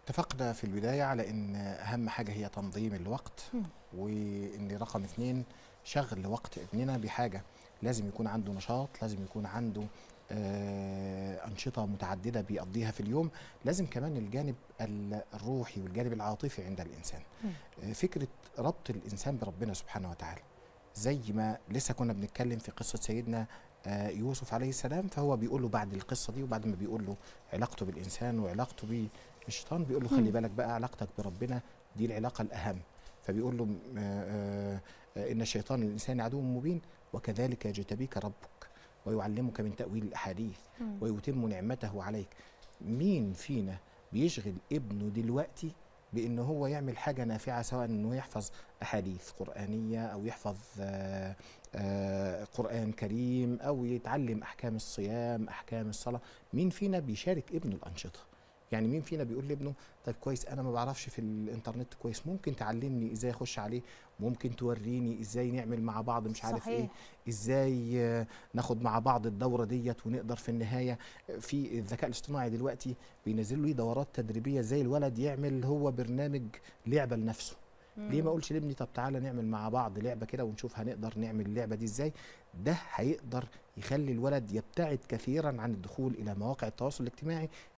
اتفقنا في البداية على أن أهم حاجة هي تنظيم الوقت مم. وأن رقم اثنين شغل وقت ابننا بحاجة لازم يكون عنده نشاط لازم يكون عنده آه، أنشطة متعددة بيقضيها في اليوم لازم كمان الجانب ال- الروحي والجانب العاطفي عند الإنسان مم. آه، فكرة ربط الإنسان بربنا سبحانه وتعالى زي ما لسه كنا بنتكلم في قصة سيدنا آه، يوسف عليه السلام فهو بيقول له بعد القصة دي وبعد ما بيقول له علاقته بالإنسان وعلاقته بالشيطان بيقول له خلي مم. بالك بقى علاقتك بربنا دي العلاقة الأهم فبيقول له آه، آه، إن الشيطان للإنسان عدو مبين وكذلك يجتبيك ربك ويعلمك من تأويل الأحاديث مم. ويتم نعمته عليك مين فينا بيشغل ابنه دلوقتي بان هو يعمل حاجه نافعه سواء انه يحفظ احاديث قرانيه او يحفظ آه، آه، قران كريم او يتعلم احكام الصيام احكام الصلاه مين فينا بيشارك ابنه الانشطه يعني مين فينا بيقول لابنه طيب كويس انا ما بعرفش في الانترنت كويس ممكن تعلمني ازاي اخش عليه ممكن توريني ازاي نعمل مع بعض مش عارف ايه صحيح ازاي آه، ناخد مع بعض الدوره ديت ونقدر في النهايه آه، في الذكاء الاصطناعي دلوقتي بينزلوا لي دورات تدريبيه زي الولد يعمل هو برنامج لعبه لنفسه ليه ما مم. اقولش لابني طب تعالى نعمل مع بعض لعبه كده ونشوف هنقدر نعمل اللعبه دي ازاي ده هيقدر يخلي الولد يبتعد كثيرا عن الدخول الى مواقع التواصل الاجتماعي